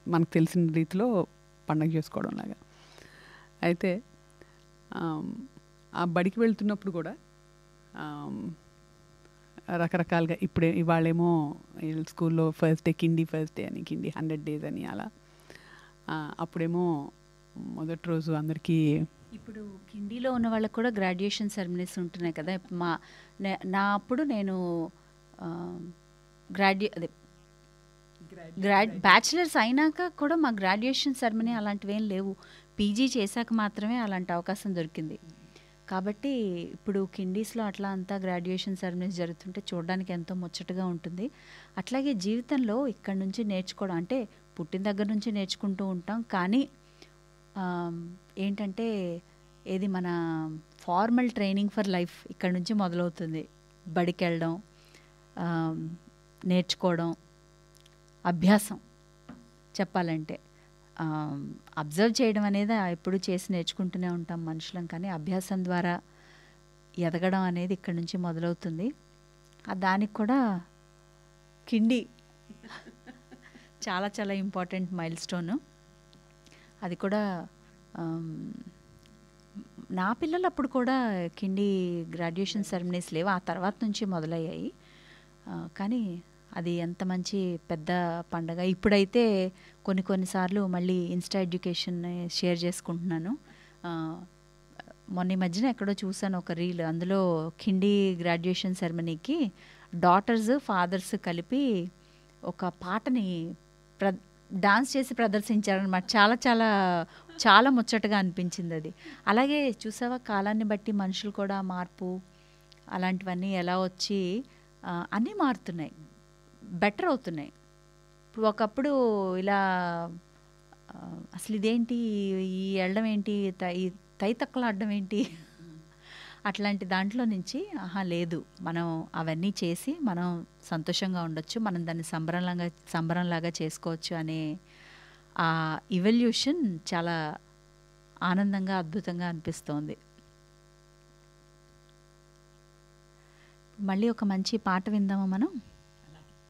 మనకు తెలిసిన రీతిలో పండగ చేసుకోవడం లాగా అయితే ఆమ్, ఆ బడికి వెళ్తున్నప్పుడు కూడా ఆమ్, రకరకాలుగా ఇప్పుడే ఇవాళేమో వీళ్ళ స్కూల్లో first day kindy first day అని కిండి హండ్రెడ్ డేస్ అని అలా ఆ, అప్పుడేమో మొదటి రోజు అందరికీ ఇప్పుడు కిండీలో ఉన్న వాళ్ళకి కూడా గ్రాడ్యుయేషన్ సెరమనీస్ ఉంటున్నాయి కదా మా నే- నా అప్పుడు నేను గ్రాడ్యు అదే గ్రాడ్ బ్యాచిలర్స్ అయినాక కూడా మా గ్రాడ్యుయేషన్ సెరమనీ అలాంటివి ఏం లేవు పీజీ చేశాక మాత్రమే అలాంటి అవకాశం దొరికింది కాబట్టి ఇప్పుడు కిండీస్లో అట్లా అంతా గ్రాడ్యుయేషన్ సెరమనీస్ జరుగుతుంటే చూడడానికి ఎంతో ముచ్చటగా ఉంటుంది అట్లాగే జీవితంలో ఇక్కడ నుంచి నేర్చుకోవడం అంటే పుట్టిన దగ్గర నుంచి నేర్చుకుంటూ ఉంటాం కానీ ఆమ్, ఏంటంటే ఏది మన ఫార్మల్ ట్రైనింగ్ ఫర్ లైఫ్ ఇక్కడ నుంచి మొదలవుతుంది బడికి వెళ్ళడం ఆమ్, నేర్చుకోవడం అభ్యాసం చెప్పాలంటే అబ్జర్వ్ చేయడం అనేది ఎప్పుడు చేసి నేర్చుకుంటూనే ఉంటాం మనుషులం కానీ అభ్యాసం ద్వారా ఎదగడం అనేది ఇక్కడ నుంచి మొదలవుతుంది ఆ దానికి కూడా కిండి చాలా చాలా ఇంపార్టెంట్ మైల్ స్టోను అది కూడా ఆమ్, నా పిల్లలు అప్పుడు కూడా కిండి గ్రాడ్యుయేషన్ సెరమనీస్ లేవు ఆ తర్వాత నుంచి మొదలయ్యాయి ఆ, కానీ అది ఎంత మంచి పెద్ద పండగ ఇప్పుడైతే కొన్ని కొన్నిసార్లు మళ్ళీ ఇన్స్టా ఎడ్యుకేషన్ షేర్ చేసుకుంటున్నాను ఆ, మొన్న ఈ మధ్యన ఎక్కడో చూసాను ఒక రీల్ అందులో కిండి గ్రాడ్యుయేషన్ సెరమనీకి డాటర్స్ ఫాదర్స్ కలిపి ఒక పాటని ప్ర డాన్స్ చేసి ప్రదర్శించారనమాట చాలా చాలా చాలా ముచ్చటగా అనిపించింది అది అలాగే చూసావా కాలాన్ని బట్టి మనుషులు కూడా మార్పు అలాంటివన్నీ ఎలా వచ్చి ఆ, అన్నీ మారుతున్నాయి బెటర్ అవుతున్నాయి ఇప్పుడు ఒకప్పుడు ఇలా ఆ, అసలు ఇదేంటి ఈ వెళ్ళడం ఏంటి త- ఈ తై తక్కలాడడం ఏంటి అట్లాంటి దాంట్లో నుంచి ఆహా లేదు మనం అవన్నీ చేసి మనం సంతోషంగా ఉండొచ్చు మనం దాన్ని సంబరంలాగా సంబరంలాగా చేసుకోవచ్చు అనే ఆ ఇవల్యూషన్ చాలా ఆనందంగా అద్భుతంగా అనిపిస్తోంది మళ్ళీ ఒక మంచి పాట విందామా మనం